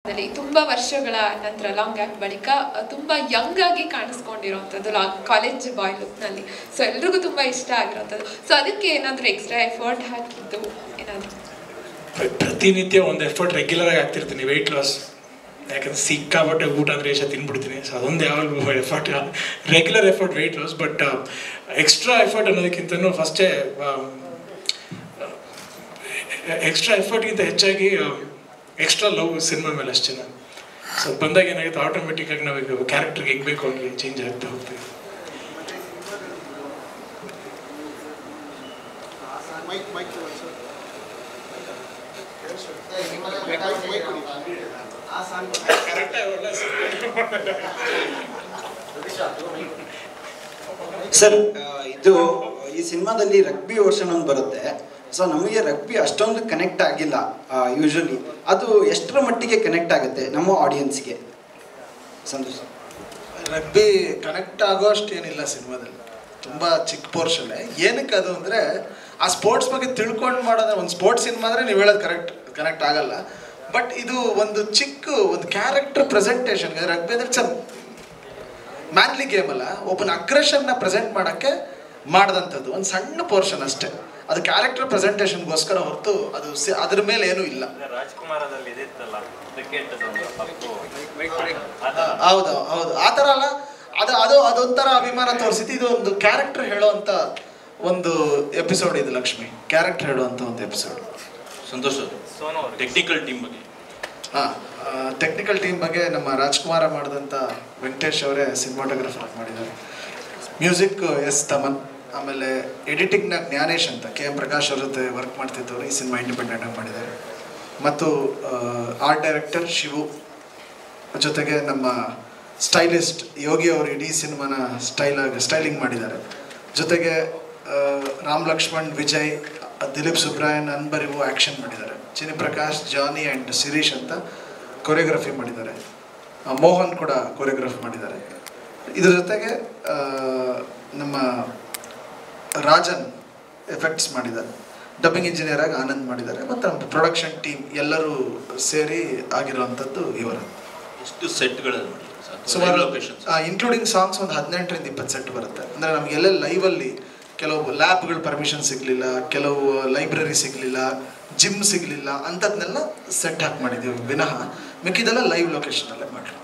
ಅಲ್ಲಿ ತುಂಬಾ ವರ್ಷಗಳ ನಂತರ ಲಾಂಗ್ ಗ್ಯಾಪ್ ಬಳಿಕ ಅಹ್, ತುಂಬಾ ಯಂಗ್ ಆಗಿ ಕಾಣಿಸ್ಕೊಂಡಿರೋಂಥದ್ದು ಕಾಲೇಜ್ ಬಾಯ್ ಲುಕ್ನಲ್ಲಿ ಸೊ ಎಲ್ರಿಗೂ ತುಂಬಾ ಇಷ್ಟ ಆಗಿರೋಂಥದ್ದು ಸೊ ಅದಕ್ಕೆ ಏನಾದರೂ ಎಕ್ಸ್ಟ್ರಾ ಎಫರ್ಟ್ ಹಾಕಿದ್ದು ಏನಾದರೂ ಪ್ರ- ಪ್ರತಿನಿತ್ಯ ಒಂದು ಎಫರ್ಟ್ ರೆಗ್ಯುಲರ್ ಆಗಿ ಆಗ್ತಿರ್ತೀನಿ ವೆಯ್ಟ್ ಲಾಸ್ ಯಾಕಂದ್ರೆ ಸಿಕ್ಕಾಪಟ್ಟೆ ಊಟ ಅಂದರೆ ಎಷ್ಟು ತಿನ್ಬಿಡ್ತೀನಿ ಸೊ ಅದೊಂದು ಯಾವಾಗಲೂ effort regular effort weight loss but extra effort ಅನ್ನೋದಕ್ಕಿಂತನೂ ಫಸ್ಟೇ ಎಕ್ಸ್ಟ್ರಾ ಎಫರ್ಟ್ಗಿಂತ ಹೆಚ್ಚಾಗಿ ಎಕ್ಸ್ಟ್ರಾ ಲವ್ ಸಿನಿಮಾ ಮೇಲೆ ಅಷ್ಟೇ ನಾನು ಸೊ ಬಂದಾಗ ಏನಾಗುತ್ತೆ ಆಟೋಮೆಟಿಕ್ ಆಗಿ ನಾವು ಕ್ಯಾರೆಕ್ಟರ್ಗೆ ಹೆಂಗೆ ಬೇಕು ಹಂಗೆ ಚೇಂಜ್ ಆಗ್ತಾ ಹೋಗ್ತೀವಿ ಮೈಕ್ ಮೈಕ್ ಸರ್ ಮೈಕ್ ಕೊಡಿ ಸರ್ ಆ, ಇದು ಈ ಸಿನಿಮಾದಲ್ಲಿ ರಗ್ಬಿ ವರ್ಷನ್ ಒಂದು ಬರುತ್ತೆ ಸೊ ನಮಗೆ ರಗ್ಬಿ ಅಷ್ಟೊಂದು ಕನೆಕ್ಟ್ ಆಗಿಲ್ಲ ಯೂಶಲಿ ಅದು ಎಷ್ಟರ ಮಟ್ಟಿಗೆ ಕನೆಕ್ಟ್ ಆಗುತ್ತೆ ನಮ್ಮ ಆಡಿಯನ್ಸ್ಗೆ ಸಂತೋಷ್ ರಗ್ಬಿ ಕನೆಕ್ಟ್ ಆಗೋ ಅಷ್ಟು ಏನಿಲ್ಲ ಸಿನಿಮಾದಲ್ಲಿ ತುಂಬ ಚಿಕ್ಕ ಪೋರ್ಷನ್ ಏನಕ್ಕೆ ಅದು ಅಂದರೆ ಆ ಸ್ಪೋರ್ಟ್ಸ್ ಬಗ್ಗೆ ತಿಳ್ಕೊಂಡು ಮಾಡೋದ್ರೆ ಒಂದು ಸ್ಪೋರ್ಟ್ಸ್ ಸಿನಿಮಾ ಅಂದರೆ ನೀವು ಹೇಳೋದು ಕರೆಕ್ಟ್ ಕನೆಕ್ಟ್ ಆಗಲ್ಲ ಬಟ್ ಇದು ಒಂದು ಚಿಕ್ಕ ಒಂದು ಕ್ಯಾರೆಕ್ಟರ್ ಪ್ರೆಸೆಂಟೇಷನ್ ರಗ್ಬಿ ಅಂದರೆ ಇಟ್ಸ್ ಮ್ಯಾನ್ಲಿ ಗೇಮ್ ಅಲ್ಲ ಒಬ್ಬನ ಅಗ್ರೆಷನ್ನ ಪ್ರೆಸೆಂಟ್ ಮಾಡೋಕ್ಕೆ ಮಾಡಿದಂಥದ್ದು ಒಂದು ಸಣ್ಣ ಪೋರ್ಷನ್ ಅಷ್ಟೇ ಅದು ಕ್ಯಾರೆಕ್ಟರ್ ಪ್ರೆಸೆಂಟೇಷನ್ಗೋಸ್ಕರ ಹೊರತು ಅದು ಸಿ ಅದ್ರ ಮೇಲೆ ಏನೂ ಇಲ್ಲ ರಾಜ್ಕುಮಾರದಲ್ಲಿ ಇದಿತ್ತಲ್ಲ ಕ್ರಿಕೆಟ್ ಪಪ್ಪು ಹೌದು ಹೌದು ಆ ಥರ ಅಲ್ಲ ಅದು ಅದು ಅದೊಂಥರ ಅಭಿಮಾನ ತೋರಿಸಿದ್ದು ಇದು ಒಂದು ಕ್ಯಾರೆಕ್ಟರ್ ಹೇಳೋವಂಥ ಒಂದು ಎಪಿಸೋಡ್ ಇದು ಲಕ್ಷ್ಮಿ ಕ್ಯಾರೆಕ್ಟರ್ ಹೇಳುವಂಥ ಒಂದು ಎಪಿಸೋಡ್ ಸಂತೋಷ್ ಸೋನು ಅವರು ಟೆಕ್ನಿಕಲ್ ಟೀಮ್ ಬಗ್ಗೆ ಹಾಂ ಟೆಕ್ನಿಕಲ್ ಟೀಮ್ ಬಗ್ಗೆ ನಮ್ಮ ರಾಜ್ಕುಮಾರ ಮಾಡಿದಂಥ ವೆಂಕಟೇಶ್ ಅವರೇ ಸಿನಿಮಾಟೋಗ್ರಫರ್ ಮಾಡಿದ್ದಾರೆ ಮ್ಯೂಸಿಕ್ ಎಸ್ ತಮನ್ ಆಮೇಲೆ ಎಡಿಟಿಂಗ್ನ ಜ್ಞಾನೇಶ್ ಅಂತ ಕೆ ಎಂ ಪ್ರಕಾಶ್ ಅವ್ರ ಜೊತೆ ವರ್ಕ್ ಮಾಡ್ತಿದ್ದವರು ಈ ಸಿನಿಮಾ ಇಂಡಿಪೆಂಡೆಂಟ್ ಆಗಿ ಮಾಡಿದ್ದಾರೆ ಮತ್ತು ಆರ್ಟ್ ಡೈರೆಕ್ಟರ್ ಶಿವು ಜೊತೆಗೆ ನಮ್ಮ ಸ್ಟೈಲಿಸ್ಟ್ ಯೋಗಿ ಅವರು ಇಡೀ ಸಿನಿಮಾನ ಸ್ಟೈಲ್ ಸ್ಟೈಲಿಂಗ್ ಮಾಡಿದ್ದಾರೆ ಜೊತೆಗೆ ಆ, ರಾಮ್ ಲಕ್ಷ್ಮಣ್ ವಿಜಯ್ ದಿಲೀಪ್ ಸುಬ್ರಾಯನ್ ಅನ್ಬರಿವು ಆ್ಯಕ್ಷನ್ ಮಾಡಿದ್ದಾರೆ ಚಿನಿ ಪ್ರಕಾಶ್ ಜಾನಿ ಆ್ಯಂಡ್ ಶಿರೀಶ್ ಅಂತ ಕೊರಿಯೋಗ್ರಫಿ ಮಾಡಿದ್ದಾರೆ ಆ, ಮೋಹನ್ ಕೂಡ ಕೊರಿಯೋಗ್ರಫಿ ಮಾಡಿದ್ದಾರೆ ಇದ್ರ ಜೊತೆಗೆ ಆ, ನಮ್ಮ ರಾಜನ್ ಎಫೆಕ್ಟ್ಸ್ ಮಾಡಿದ್ದಾರೆ ಡಬ್ಬಿಂಗ್ ಇಂಜಿನಿಯರ್ ಆಗಿ ಆನಂದ್ ಮಾಡಿದ್ದಾರೆ ಮತ್ತು ನಮ್ಮ ಪ್ರೊಡಕ್ಷನ್ ಟೀಮ್ ಎಲ್ಲರೂ ಸೇರಿ ಆಗಿರುವಂಥದ್ದು ಇವರು ಎಷ್ಟು ಸೆಟ್ಗಳಲ್ಲಿ ಮಾಡಿದ್ರು ಸುಮಾರು ಲೊಕೇಶನ್ಸ್ ಇನ್ಕ್ಲೂಡಿಂಗ್ ಸಾಂಗ್ಸ್ ಒಂದು ಹದಿನೆಂಟರಿಂದ ಇಪ್ಪತ್ತು ಸೆಟ್ ಬರುತ್ತೆ ಅಂದರೆ ನಮಗೆಲ್ಲ ಲೈವಲ್ಲಿ ಕೆಲವು ಲ್ಯಾಬ್ಗಳ ಪರ್ಮಿಷನ್ ಸಿಗಲಿಲ್ಲ ಕೆಲವು ಲೈಬ್ರರಿ ಸಿಗಲಿಲ್ಲ ಜಿಮ್ ಸಿಗಲಿಲ್ಲ ಅಂಥದ್ನೆಲ್ಲ ಸೆಟ್ ಹಾಕಿ ಮಾಡಿದ್ದೀವಿ ವಿನಃ ಮಿಕ್ಕಿದೆಲ್ಲ ಲೈವ್ ಲೊಕೇಶನಲ್ಲೇ ಮಾಡಿರೋದು